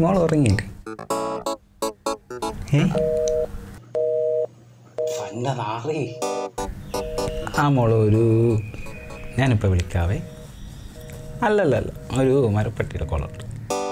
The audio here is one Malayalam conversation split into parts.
മോൾ ഉറങ്ങിയില്ലേ ഏ എൻ്റെ നാറി ആ മോള് ഒരു ഞാനിപ്പോൾ വിളിക്കാവേ അല്ലല്ലല്ല ഒരു മരപ്പട്ടിയുടെ കോളുണ്ട്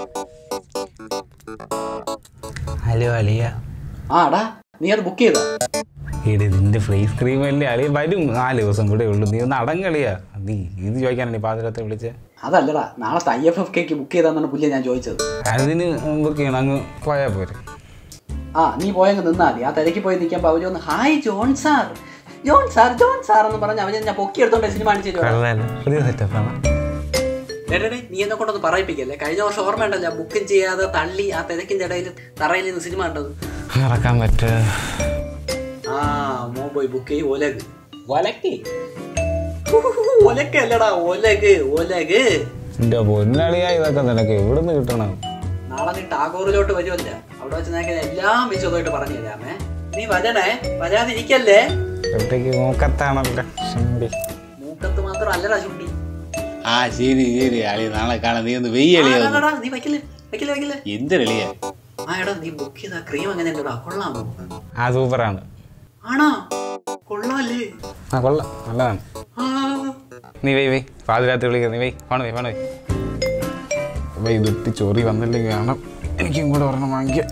ഹലോ അലിയ ആ എടാ നീ അത് ബുക്ക് ചെയ്താ ഈട് ഇതിൻ്റെ ഫ്രീസ് ക്രീം അല്ലേ അളിയ വരും നാല് ദിവസം കൂടെ ഉള്ളൂ നീ ഒന്ന് അടങ്കളിയാ നീ ഇത് ചോദിക്കാനാണ് ഈ പാതിരത്തെ വിളിച്ചേ അതല്ലടാ നാളത്തെ ഐ എഫ് എഫ് കെക്ക് ബുക്ക് ചെയ്താന്നാണ് പുള്ളിയെ ഞാൻ ചോദിച്ചത് അതിന് ബുക്ക് ചെയ്യണം അങ്ങ് പോയാൽ പോരെ ആ നീ പോയങ്ങ് നിന്നാ മതി ആ തിരക്ക് പോയി നിൽക്കുമ്പോൾ അവര് ഒന്ന് hi John sir John sir John sir എന്ന് പറഞ്ഞ് അവന് ഞാൻ പൊക്കി എടുത്തോണ്ട് സിനിമ കാണിച്ചു കള്ളല്ല പുതിയ സെറ്റപ്പാണ് നീ എന്നെ കൊണ്ടൊന്ന് പറയിപ്പിക്കല്ലേ കഴിഞ്ഞ വർഷം ഓർമ്മയുണ്ടല്ലോ ബുക്കും ചെയ്യാതെ തള്ളി ആ തിരക്കിന്റെ ഇടയിൽ തറയിൽ നിന്ന് സിനിമ കണ്ടത് മറക്കാൻ പറ്റുക ആ മോ പോയി ബുക്ക് ചെയ്യും ഒലഗ് ഒലക്ക് ഒലക്ക് അല്ലടാ ഒലഗ് ഒലഗ് എൻ്റെ പൊന്നളിയാ ഇതൊക്കെ നിനക്ക് എവിടുന്ന് കിട്ടണം നാളെ നീ ടാഗോറിലോട്ട് വരുമല്ല അവിടെ വെച്ച് നിനക്ക് എല്ലാം വിശദമായിട്ട് പറഞ്ഞു തരാമേ നീ വരണേ വരാതിരിക്കല്ലേ ഒറ്റയ്ക്ക് മൂക്കത്താണല്ലോ ശുണ്ടി. മൂക്കത്ത് മാത്രം അല്ലടാ ചുണ്ടി ആ ശരി ശരി അളി നാളെ കാണാം നീ ഒന്ന് വെയ്യ ആ, അളിയാ എടാ, എടാ, നീ വയ്ക്കില്ലേ വയ്ക്കില്ലേ വയ്ക്കില്ലേ എന്തൊരളിയാ ആ എടാ നീ ബുക്ക് ചെയ്ത ക്രീം എങ്ങനെ ഉണ്ടടാ കൊള്ളാമോ ആ സൂപ്പറാണ് ആണോ കൊള്ളാല്ലേ ആ കൊള്ളാം നല്ലതാണ് ആ നീ വൈ വൈ പാതിരാത്രി വിളിക്കുക നീ why phone why phone why why ഇതിട്ട് ചൊറി വന്നില്ലെങ്കിൽ വേണം എനിക്കും കൂടെ ഒരെണ്ണം വാങ്ങിക്കാം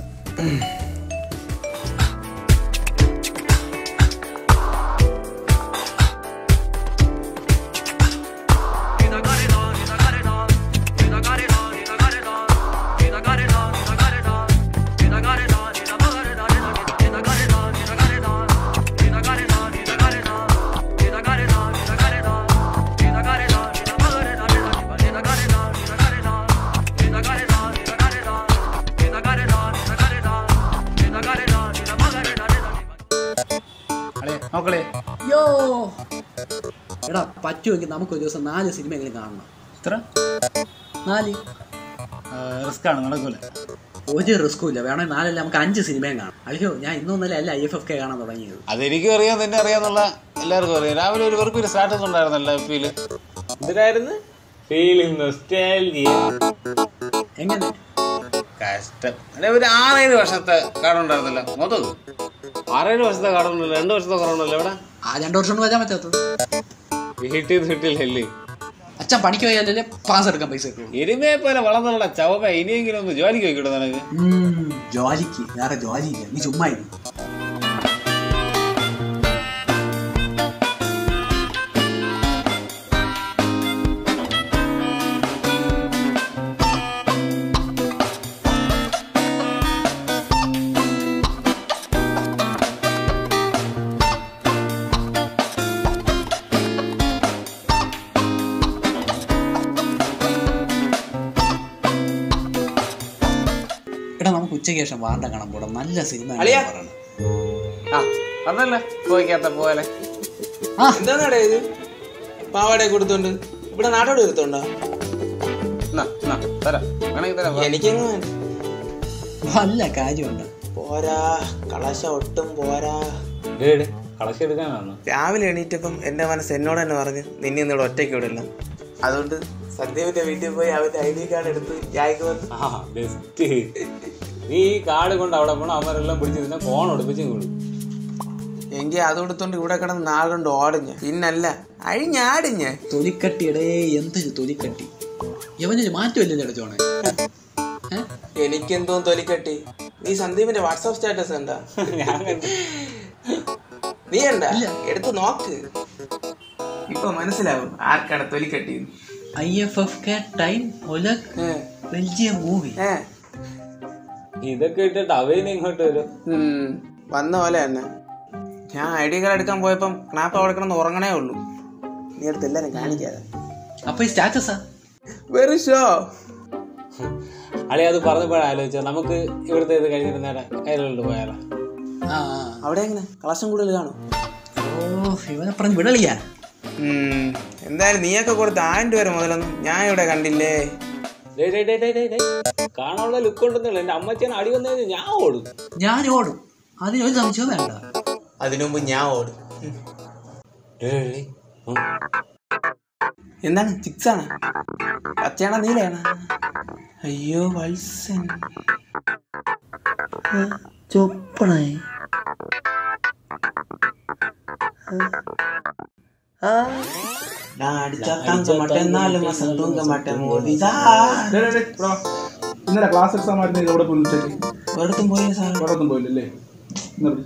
നോക്കളെ യോ എടാ പറ്റുമെങ്കിൽ നമുക്ക് ഒരു ദിവസം നാല് സിനിമ എങ്കിലും കാണണം ഇത്ര നാല് റിസ്ക് ആണ് നടക്കൂല ഒരു റിസ്കും ഇല്ല വേണമെങ്കിൽ നാലല്ല നമുക്ക് അഞ്ച് സിനിമയും കാണാം അയ്യോ ഞാൻ ഇന്നൊന്നല്ല അല്ല ഐ എഫ് എഫ് കെ കാണാൻ തുടങ്ങിയത് അതെനിക്കും അറിയാം തന്നെ അറിയാന്നുള്ള എല്ലാവർക്കും അറിയാം രാവിലെ ഒരു വെറുപ്പ് ഒരു സ്റ്റാറ്റസ് ഉണ്ടായിരുന്നല്ലോ എഫ് പിയില് എന്തിനായിരുന്നു ഫീലിംഗ് നൊസ്റ്റാൽജിയ എങ്ങനെ കഷ്ടം അല്ലെ ഒരു ആറേഴ് വർഷത്തെ കാടുണ്ടായിരുന്നല്ലോ മൊത്തം ആറേഴ് വർഷത്തെ കാടുണ്ടല്ലോ രണ്ട് വർഷത്തെ കുറവുണ്ടല്ലോ ഇവിടെ ആ രണ്ടു വർഷം കൊണ്ട് വരാൻ പറ്റാത്തത് വീട്ടിൽ നിന്ന് കിട്ടില്ലല്ലേ അച്ഛൻ പണിക്ക് പോയാലല്ലേ പാസ് എടുക്കാൻ പൈസ കിട്ടുള്ളൂ എരുമയെ പോലെ വളർന്നുള്ള ചവമ ഇനിയെങ്കിലും ഒന്ന് ജോലിക്ക് വയ്ക്കൂടെ നിനക്ക് ഉം, ജോലിക്ക് വേറെ ജോലിയില്ല നീ ചുമ്മാ ഇരി. എടാ നമുക്ക് ഉച്ചയ്ക്ക് ശേഷം വാണ്ട കാണാൻ പോടാം നല്ല സിനിമ അളിയാ. പറയണം ആ പറഞ്ഞല്ലേ പോയിക്കാത്ത പോലെ എന്താന്നാടേ ഇത് പാവാടെ കൊടുത്തോണ്ട് ഇവിടെ നാടോട് എടുത്തോണ്ടാ എന്നാ, എന്നാ, തരാം വേണമെങ്കിൽ തരാം വാ. എനിക്കങ്ങ് വേണ്ട. നല്ല കാര്യമുണ്ട് പോരാ കളശ ഒട്ടും പോരാ കളക്ഷൻ എടുക്കാനാണ് രാവിലെ എണീറ്റപ്പം എന്റെ മനസ്സ് എന്നോട് തന്നെ പറഞ്ഞു നിന്നെ ഇന്നിവിടെ ഒറ്റയ്ക്ക് വിടില്ല അതുകൊണ്ട് സന്ദീപിന്റെ വീട്ടിൽ പോയി അവന്റെ ഐ ഡി കാർഡ് എടുത്ത് ജായ്ക്ക് വന്ന് ആ ബെസ്റ്റ് നീ ഈ കാർഡ് കൊണ്ട് അവിടെ പോകണം അവരെല്ലാം പിടിച്ച് നിന്നെ ഫോൺ ഒടിപ്പിച്ച് കൊടുക്കും എങ്കിൽ അത് കൊടുത്തോണ്ട് ഇവിടെ കിടന്ന് നാളുകൊണ്ട് ഓടിഞ്ഞ പിന്നല്ല അഴിഞ്ഞാടിഞ്ഞ തൊലിക്കട്ടിയുടെ എന്തൊരു തൊലിക്കട്ടി യവനൊരു മാറ്റമില്ലല്ലോ അടച്ചോണെ എനിക്കെന്തോ തൊലിക്കട്ടി നീ സന്ദീപിന്റെ വാട്സാപ്പ് സ്റ്റാറ്റസ് കണ്ടാ നീ കണ്ട എടുത്ത് നോക്ക് ഇപ്പൊ മനസ്സിലാവും ആർക്കാണ് തൊലിക്കട്ടി I F F K time ഒലക് ബെൽജിയം മൂവി ഏ ഇതൊക്കെ ഇട്ടിട്ട് അവന് ഇങ്ങോട്ട് വരും ഉം, വന്ന പോലെ തന്നെ ഞാൻ ഐ ഡി കാർഡ് എടുക്കാൻ പോയപ്പം ക്ലാപ്പ് അവിടെ കിടന്ന് ഉറങ്ങണേ ഉള്ളൂ നീ അടുത്ത് എല്ലാരും കാണിക്കാതെ അപ്പൊ ഈ സ്റ്റാറ്റസാ വെറി ഷോ അളി അത് പറഞ്ഞപ്പോഴാണ് ആലോചിച്ചത് നമുക്ക് ഇവിടുത്തെ ഇത് കഴിഞ്ഞിട്ട് നേരെ കയ്യിലോട്ട് പോയാലോ ആ അവിടെ എങ്ങനെ കളക്ഷൻ കൂടുതൽ കാണും ഓ ഇവനെ പറഞ്ഞ് വിടളിയാ ഉം, എന്തായാലും നീയൊക്കെ കൊടുത്ത ആയിരം രൂപ വരെ മുതലൊന്നും ഞാൻ ഇവിടെ കണ്ടില്ലേ ഡേയ് ഡേയ് ഡേയ് ഡേയ് ഡേയ് ഡേയ്. കാണാനുള്ള ലുക്ക് ഉണ്ടെന്നില്ല എന്റെ അമ്മച്ചേനെ അടി വന്നു കഴിഞ്ഞാൽ ഞാൻ ഓടും ഞാൻ ഓടും അതിനൊരു സംശയവും വേണ്ട അതിനു മുമ്പ് ഞാൻ ഓടും ഡേയ് ഡേയ്. ഉം. എന്താണ് ചിക്സ് ആണ് പച്ചയാണോ നീലയാണോ അയ്യോ വത്സൻ ചൊപ്പണേ நான் அடிச்சா தாங்க மாட்டேன் நாலு மாசம் தூங்க மாட்டேன் மோதிதா ബ്രോ ഇന്നലെ ക്ലാസ് എക്സാം ആയിരുന്നു എവിടെ പോയി ഉച്ചയ്ക്ക് ഒരിടത്തും പോയില്ല സാർ ഒരിടത്തും പോയില്ലല്ലേ നിർത്തി.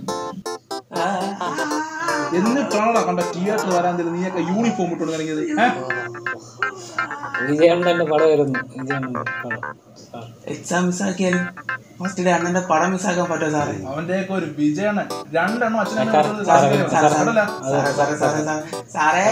എന്നിട്ടാണോ കണ്ട തിയേറ്റർ വരാൻ തരുന്നത് നീയൊക്കെ യൂണിഫോം ഇട്ടുകൊണ്ട് ഇറങ്ങിയത് ഏ? വിജയണ്ണന്റെ പടം വരുന്നു വിജയണ്ണന്റെ പടം എക്സാം മിസ്സാക്കിയാലും ഫസ്റ്റ് ഡേ അണ്ണന്റെ പടം മിസ്സാക്കാൻ പറ്റുമോ സാറേ അവന്റെയൊക്കെ ഒരു വിജയണ് രണ്ടെണ്ണം അച്ഛനെ സാറേ, സാറേ സാറേ അതല്ല. സാറേ സാറേ സാറേ സാറേ സാറേ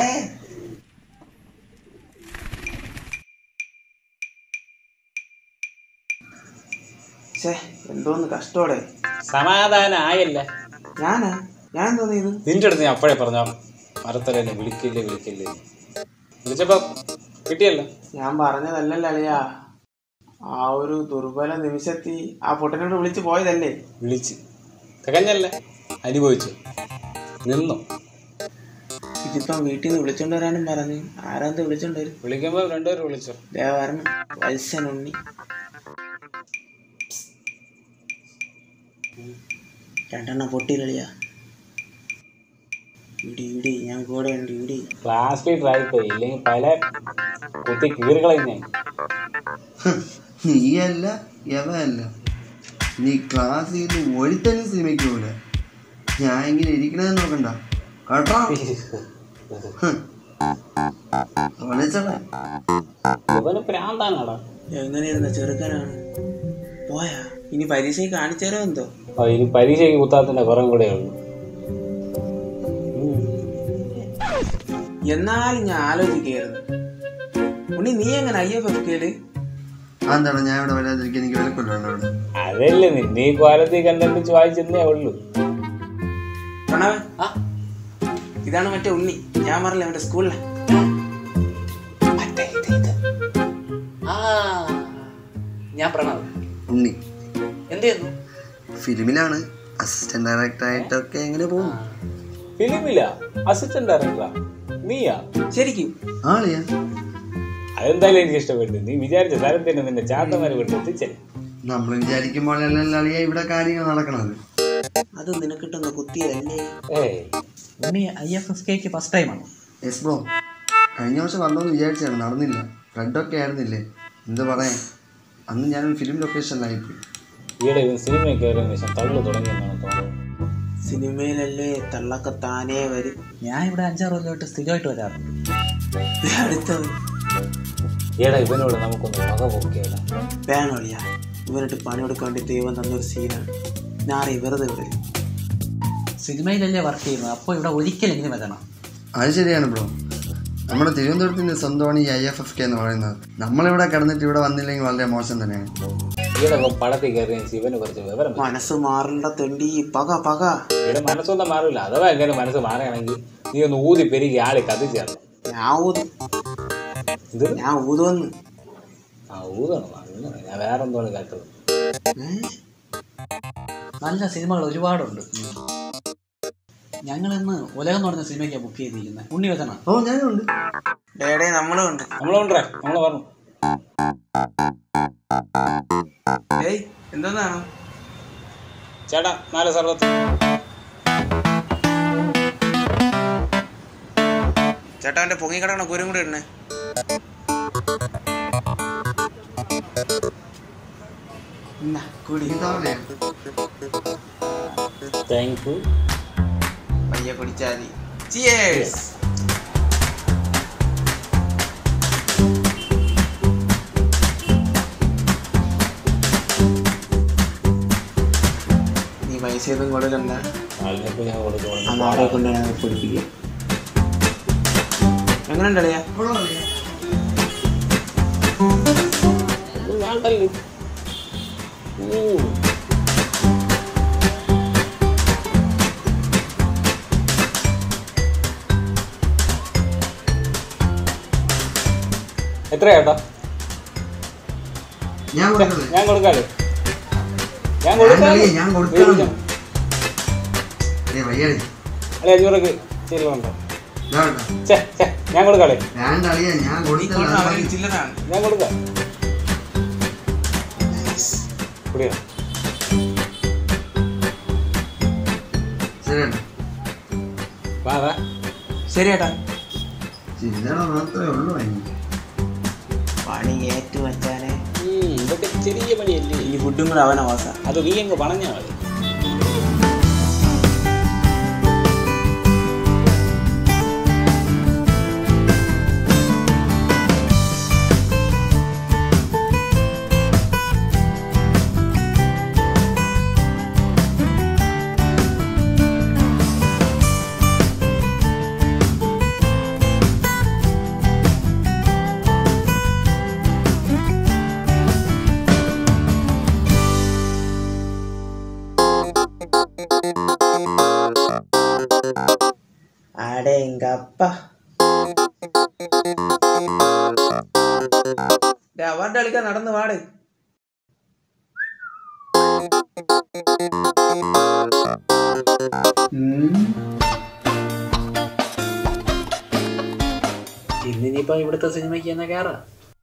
ഛേ എന്തോന്ന് കഷ്ടോടെ സമാധാനം ആയില്ല ഞാനാ ഞാൻ തോന്നിയത് നിന്റെ അടുത്ത് ഞാൻ അപ്പോഴേ പറഞ്ഞ മരത്തലല്ലേ വിളിക്കില്ലേ വിളിക്കില്ലേ വിളിച്ചപ്പോ കിട്ടിയല്ലോ ഞാൻ പറഞ്ഞതല്ലല്ലോ അളിയാ ആ ഒരു ദുർബല നിമിഷത്തിൽ ആ പൊട്ടനോട് വിളിച്ചു പോയതല്ലേ വിളിച്ച് തികഞ്ഞല്ലേ അനുഭവിച്ചു നിന്നു ഇതിപ്പം വീട്ടിൽ നിന്ന് വിളിച്ചോണ്ട് വരാനും പറഞ്ഞു ആരാന്ത് വിളിച്ചോണ്ട് വരും വിളിക്കുമ്പോ രണ്ടുപേരും വിളിച്ചു ദേവരണം വത്സൻ ഉണ്ണി രണ്ടെണ്ണം പൊട്ടിയിലളിയാ ഇടി ഇടി ഞാൻ കൂടെ ഉണ്ട് ഇടി ക്ലാസ് ലീഡർ ആയിപ്പോയി ഇല്ലെങ്കിൽ പല കുത്തി കീറുകളയും ഞാൻ നീയല്ല യവല്ല നീ ക്ലാസ്സിൽ നിന്ന് ഒരുത്തനും ശ്രമിക്കൂല ഞാൻ ഇങ്ങനെ ഇരിക്കണത് നോക്കണ്ട കേട്ടോ വിളിച്ചടാ ഇവന് പ്രാന്താനാടാ എങ്ങനെയിരുന്ന ചെറുക്കനാണ് പോയാ ഇനി പരീക്ഷയ്ക്ക് കാണിച്ചാലോ എന്തോ അപ്പൊ ഇനി പരീക്ഷയ്ക്ക് കുത്താത്തിന്റെ കുറേ കൂടെ ഉള്ളു എന്നാലും ഞാൻ ആലോചിക്കായിരുന്നു ഉണ്ണി നീ എങ്ങനെ ഐ എഫ് എഫ് കെയില് എന്താണ് ഞാൻ ഇവിടെ വരാതിരിക്കാൻ എനിക്ക് വിലക്കൊല്ലുണ്ടോ ഇവിടെ അതല്ലേ നിന്നെ ഈ കോലത്തിൽ കണ്ടിട്ട് വായിച്ചെന്നേ ഉള്ളൂ പ്രണവ് ഇതാണ് മറ്റേ ഉണ്ണി ഞാൻ പറഞ്ഞില്ല മറ്റേ സ്കൂളിലെ ആ ഞാൻ പ്രണവ് ഉണ്ണി എന്ത് ചെയ്യുന്നു ഫിലിമിലാണ് അസിസ്റ്റന്റ് ഡയറക്ടർ ആയിട്ടൊക്കെ എങ്ങനെ പോകും ഫിലിമില്ല അസിസ്റ്റന്റ് ഡയറക്ടറാ നീയാ ശരിക്കും ആളിയാ അതെന്തായാലും എനിക്ക് ഇഷ്ടപ്പെട്ടു നീ വിചാരിച്ച സ്ഥലത്തിന് നിന്റെ ചാത്തമാരെ വിട്ട് എത്തിച്ചല്ലേ നമ്മൾ വിചാരിക്കുമ്പോഴല്ല അളിയ ഇവിടെ കാര്യങ്ങൾ നടക്കണത് അത് നിനക്കിട്ടൊന്ന് കുത്തിയതല്ലേ ഏയ് ഉണ്ണി ഐ എഫ് എഫ് കെക്ക് ഫസ്റ്റ് ടൈമാണ് യെസ് ബ്രോ കഴിഞ്ഞ വർഷം വന്നോന്ന് വിചാരിച്ചാണ് നടന്നില്ല റെഡൊക്കെ ആയിരുന്നില്ലേ എന്ത് പറയാൻ അന്ന് ഞാനൊരു ഫിലിം ലൊക്കേഷനിലായിപ്പോയി ഈയിടെ ഇവൻ സിനിമ കയറിയതിനു ശേഷം തള്ളു തുടങ്ങിയെന്നാണ് തോന്നുന്നത് സിനിമയിലല്ലേ തള്ളൊക്കെ താനേ വരും ഞാൻ ഇവിടെ അഞ്ചാറ് കൊല്ലമായിട്ട് സ്ഥിരമായിട്ട് വരാറുണ്ട് ദേ അടുത്തത് ഈയിടെ ഇവനോട് നമുക്കൊന്ന് വക പോക്കിയല്ല വേണോളിയാ ഇവനിട്ട് പണിയെടുക്കാൻ വേണ്ടി ദൈവം തന്നൊരു സീനാണ് ഞാറി വെറുതെ വിടരുത് സിനിമയിലല്ലേ വർക്ക് ചെയ്യുന്നത് അപ്പോൾ ഇവിടെ ഒരിക്കലെങ്കിലും വരണം അത് ശരിയാണ് ബ്രോ നമ്മുടെ തിരുവനന്തപുരത്തിന്റെ സ്വന്തമാണ് ഈ ഐ എഫ് എഫ് കെ എന്ന് പറയുന്നത് നമ്മളിവിടെ കിടന്നിട്ട് ഇവിടെ വന്നില്ലെങ്കിൽ വളരെ മോശം തന്നെയാണ് ഈയിടെ ഇവൻ പടത്തിൽ കയറിയ ശിവന് കുറച്ച് വിവരം വെച്ചു. മനസ്സ് മാറേണ്ട തെണ്ടി പക പക ഈയിടെ മനസ്സൊന്നും മാറില്ല അഥവാ എങ്ങനെ മനസ്സ് മാറുകയാണെങ്കിൽ നീ ഒന്ന് ഊതി പെരുകി ആളെ കത്തിച്ചേർന്നു ഞാൻ ഊതും ഇത് ഞാൻ ഊതുവന്ന് ആ ഊതണം അങ്ങനെ ഞാൻ വേറെ എന്തോന്ന് കേട്ടത് നല്ല സിനിമകൾ ഒരുപാടുണ്ട് ഞങ്ങൾ ഇന്ന് ഉലകം എന്ന് പറഞ്ഞ സിനിമയ്ക്കാണ് ബുക്ക് ചെയ്തിരിക്കുന്നത് ഉണ്ണി വെക്കണം ഓ ഞാനും ഉണ്ട് ഡേഡേ നമ്മളും ഉണ്ട് നമ്മളുണ്ടേ നമ്മള് പറഞ്ഞു ഏയ് എന്തോന്നാണ് ചേട്ടാ നാല് സർവത്ത് ചേട്ടാ അവന്റെ പൊങ്ങി കിടക്കണ കുരും കൂടെ ഇടണേ എന്നാ, കുടി ഇതാവല്ലേ താങ്ക് യു പയ്യെ കുടിച്ചാൽ മതി ചിയേഴ്സ് നീ പൈസ ഒന്നും കൊടുക്കണ്ട ആളിനിപ്പോ ഞാൻ കൊടുക്കണം ആ നാളെ കൊണ്ട് ഞാൻ കുടിപ്പിക്കുക എങ്ങനെയുണ്ടല്ലേ വേണ്ടല്ലോ എത്ര ചേട്ടാ ഞാൻ കൊടുക്കല്ലേ ഞാൻ കൊടുക്കാല്ലേ ഞാൻ ഞാൻ കൊടുക്കാം കളിയെ, ഞാൻ കൊടുക്കാം ഏ വയ്യാടി അല്ലെ അഞ്ഞൂറൊക്കെ ശരിയുണ്ടോ ഞാൻ വേണ്ട. ചേ ചേ ഞാൻ കൊടുക്കാളേ വേണ്ട അളിയ ഞാൻ കൊടുത്തല്ല ചില്ലറാണ് ഞാൻ കൊടുക്കാം കുടിയോ ശരിയാണ് വാ വാ ശരി ഏട്ടാ ചില്ലറ മാത്രമേ ഉള്ളൂ എനിക്ക് പണി ഏറ്റു വച്ചാനെ ഉം, ഇതൊക്കെ ചെറിയ പണിയല്ലേ ഈ ഫുഡും കൂടെ അവനെ വാസ അത് നീ അങ്ങ് പറഞ്ഞാ മതി ആടെ എങ്ക അപ്പ അവാർഡ് കളിക്കാൻ നടന്നു പാട് ഇന്നിനിയിപ്പോ ഇവിടുത്തെ സിനിമയ്ക്ക് എന്നാ കയറാ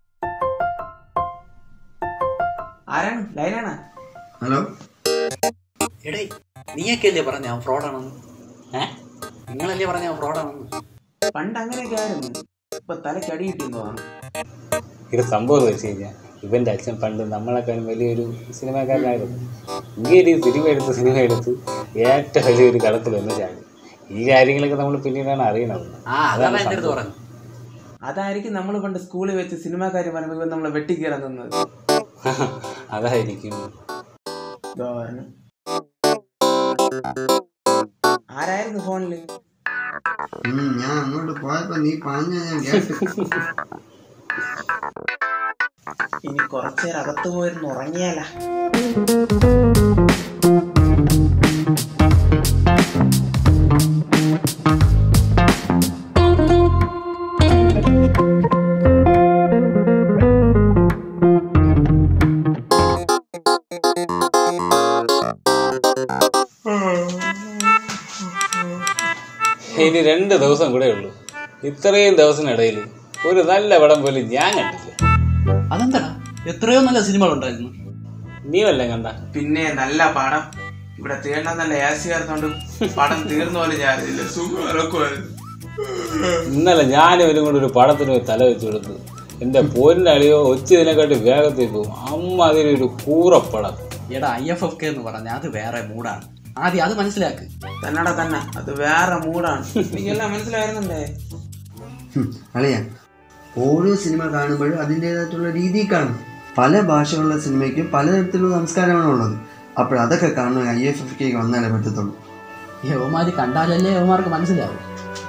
ആരാണ് ലൈനാണ് ഹലോ എടേ നീയൊക്കെയല്ലേ പറഞ്ഞ അവൻ ഫ്രോഡാണെന്ന് ഏ നിങ്ങളല്ലേ പറഞ്ഞ അവൻ ഫ്രോഡാണെന്ന് പണ്ട് അങ്ങനെയൊക്കെ ആയിരുന്നു ഇപ്പൊ തലയ്ക്ക് അടി കിട്ടിയെന്ന് തോന്നുന്നു ഇത് സംഭവം എന്ന് വെച്ച് കഴിഞ്ഞാൽ ഇവന്റെ അച്ഛൻ പണ്ട് നമ്മളെക്കാളും വലിയൊരു സിനിമാക്കാരനായിരുന്നു ഇങ്ങനെ ഈ സിനിമ എടുത്ത് സിനിമ എടുത്ത് ഏറ്റവും വലിയൊരു കളത്തിൽ വന്ന് ചാടി ഈ കാര്യങ്ങളൊക്കെ നമ്മൾ പിന്നീടാണ് അറിയണത് ആ അതാണ് എൻ്റെ അടുത്ത് പറഞ്ഞു അതായിരിക്കും നമ്മൾ പണ്ട് സ്കൂളിൽ വെച്ച് സിനിമാക്കാര് പറയുമ്പോൾ ഇവൻ നമ്മളെ വെട്ടിക്കീറാൻ തന്നത് അതായിരിക്കും ഇതോ വരണു. ആരായിരുന്നു ഫോണില് ഉം, ഞാൻ അങ്ങോട്ട് പോയപ്പോ നീ പറഞ്ഞ ഞാൻ കേട്ടു ഇനി കുറച്ചേരം അകത്ത് പോയിരുന്നു ഉറങ്ങിയാല ഇനി രണ്ട് ദിവസം കൂടെ ഉള്ളൂ ഇത്രയും ദിവസത്തിനിടയിൽ ഒരു നല്ല പടം പോലും ഞാൻ കണ്ടില്ല അതെന്താടാ എത്രയോ നല്ല സിനിമകളുണ്ടായിരുന്നു നീ വല്ല കണ്ട പിന്നെ നല്ല പടം ഇവിടെ തീർന്ന നല്ല എ സി ചേർത്തോണ്ട് പടം തീർന്ന പോലെ ഞാനില്ല സുഖം ഇറക്കുമായിരുന്നു ഇന്നലെ ഞാനും ഇവരും കൂടെ ഒരു പടത്തിന് പോയി തല വെച്ച് കൊടുത്തു എന്റെ പോരിനളിയോ ഒച്ചതിനെക്കാട്ടി വേഗത്തിൽ പോകും അമ്മ അതിലൊരു കൂറപ്പടം എടാ ഐ എഫ് എഫ് കെ എന്ന് പറഞ്ഞാൽ അത് വേറെ മൂഡാണ് ആദ്യം അത് മനസ്സിലാക്ക് തന്നട തന്നെ അത് വേറെ മൂടാണ് എനിക്കെല്ലാം മനസ്സിലായിരുന്നുണ്ടേ ഹും, അളിയ ഓരോ സിനിമ കാണുമ്പോഴും അതിൻ്റെതായിട്ടുള്ള രീതി കാണും പല ഭാഷകളുള്ള സിനിമയ്ക്ക് പലതരത്തിലുള്ള സംസ്കാരമാണ് ഉള്ളത് അപ്പോൾ അതൊക്കെ കാണുന്ന ഐ എഫ് എഫ് കെ വന്നാലേ പറ്റത്തുള്ളൂ യവമാര് കണ്ടാലല്ലേ യവമാർക്ക് മനസ്സിലാവും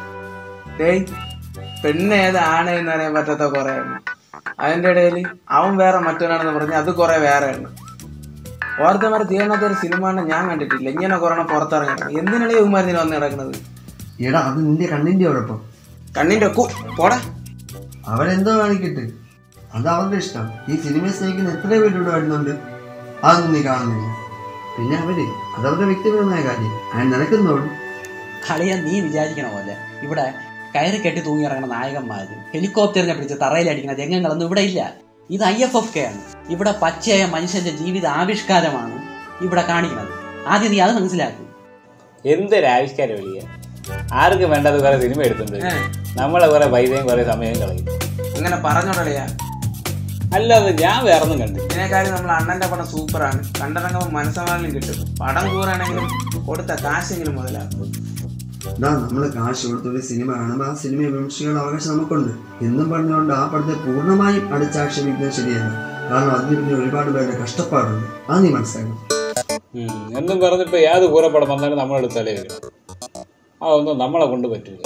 ഡേയ് പെണ്ണ് ഏത് ആണ് എന്ന് അറിയാൻ പറ്റാത്ത കുറെ എണ്ണം അതിന്റെ ഇടയിൽ അവൻ വേറെ മറ്റൊരാണെന്ന് പറഞ്ഞ് അത് കുറെ വേറെ എണ്ണം ഓർത്തമാരെ തീർന്നത്തെ ഒരു സിനിമ ആണ് ഞാൻ കണ്ടിട്ടില്ല ഇങ്ങനെ കുറെ പുറത്തിറങ്ങണം എന്തിനാണ് യുവമാരിന് വന്ന് കിടക്കുന്നത് എടാ അത് നിന്റെ കണ്ണിന്റെ കുഴപ്പം കണ്ണിന്റെ കു പോടാ അവരെന്തോ കാണിക്കട്ടെ അത് അവരുടെ ഇഷ്ടം ഈ സിനിമയെ സ്നേഹിക്കുന്ന എത്ര പേരിലൂടെ വരുന്നുണ്ട് അതൊന്നും നീ കാണുന്നില്ല പിന്നെ അവര് അതവരുടെ വ്യക്തിപരമായ കാര്യം അയാൾ നിനക്കെന്തോടും കളിയ നീ വിചാരിക്കണ പോലെ ഇവിടെ കയറി കെട്ടി തൂങ്ങി ഇറങ്ങുന്ന നായകന്മാര് ഹെലികോപ്റ്ററിനെ പിടിച്ച് തറയിലടിക്കുന്ന രംഗങ്ങളൊന്നും ഇവിടെ ഇല്ല ഇത് ഐ എഫ് എഫ് കെ ആണ് ഇവിടെ പച്ചയായ മനുഷ്യന്റെ ജീവിത ആവിഷ്കാരമാണ് ഇവിടെ കാണിക്കുന്നത് ആദ്യം നീ അത് മനസ്സിലാക്കും എന്തൊരാവിഷ്കാരം വിളിയ ആർക്കും വേണ്ടത് കുറെ സിനിമ എടുത്തിട്ടുണ്ട് നമ്മളെ കുറെ പൈസയും കുറെ സമയവും കളയും അങ്ങനെ പറഞ്ഞോടളിയാ അല്ലാതെ ഞാൻ വേറെ ഒന്നും കണ്ടില്ല ഇതിനേക്കാളും നമ്മൾ അണ്ണന്റെ പടം സൂപ്പറാണ് കണ്ടിറങ്ങുമ്പോൾ മനസ്സമാധാനം കിട്ടും പടം കൂറാണെങ്കിലും കൊടുത്ത കാശെങ്കിലും മുതലാക്കും ഇതാ നമ്മൾ കാശ് കൊടുത്തൊരു സിനിമ കാണുമ്പോൾ ആ സിനിമയെ വിമർശിക്കാനുള്ള അവകാശം നമുക്കുണ്ട് എന്നും പറഞ്ഞുകൊണ്ട് ആ പടത്തെ പൂർണ്ണമായും അടിച്ചാക്ഷേപിക്കുന്നത് ശരിയല്ല കാരണം അതിന് പിന്നെ ഒരുപാട് പേരുടെ കഷ്ടപ്പാടുണ്ട് അത് നീ മനസ്സിലാക്കണം ഉം. എന്നും പറഞ്ഞിട്ട് ഏത് കൂറപ്പടം വന്നാലും നമ്മളെടുത്ത് തലേ വരും അതൊന്നും നമ്മളെ കൊണ്ട് പറ്റില്ല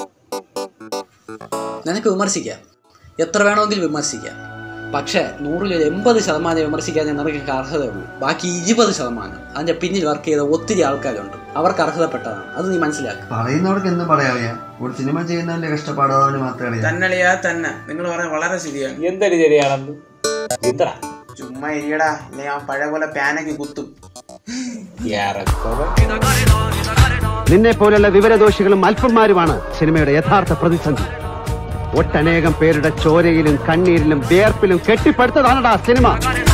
നിനക്ക് വിമർശിക്കാം എത്ര വേണമെങ്കിലും വിമർശിക്കാം പക്ഷേ നൂറിൽ ഒരു എൺപത് ശതമാനം വിമർശിക്കാൻ നിനക്ക് അർഹതയുള്ളൂ ബാക്കി ഇരുപത് ശതമാനം അതിന്റെ പിന്നിൽ വർക്ക് ചെയ്ത ഒത്തിരി ആൾക്കാരുണ്ട് അവർക്ക് അർഹതപ്പെട്ടതാണ് അത് നീ മനസ്സിലാക്കുക പറയുന്നവർക്ക് എന്തും പറയാറിയാ ഒരു സിനിമ ചെയ്യുന്നതിന്റെ കഷ്ടപ്പാട് അവന് മാത്രമേ അറിയാം തന്നളിയാ തന്നെ നിങ്ങൾ പറയാൻ വളരെ ശരിയാണ് എന്തൊരു ശരിയാണെന്ന് ഇത്ര ചുമ്മാ ഇരിയടാ ഇല്ലേ ഞാൻ പഴയ പോലെ പാനയ്ക്ക് കുത്തും ഏറെക്കുറെ നിന്നെ പോലുള്ള വിവരദോഷികളും അല്പന്മാരുമാണ് സിനിമയുടെ യഥാർത്ഥ പ്രതിസന്ധി ഒട്ടനേകം പേരുടെ ചോരയിലും കണ്ണീരിലും വേർപ്പിലും കെട്ടിപ്പടുത്തതാണടാ സിനിമ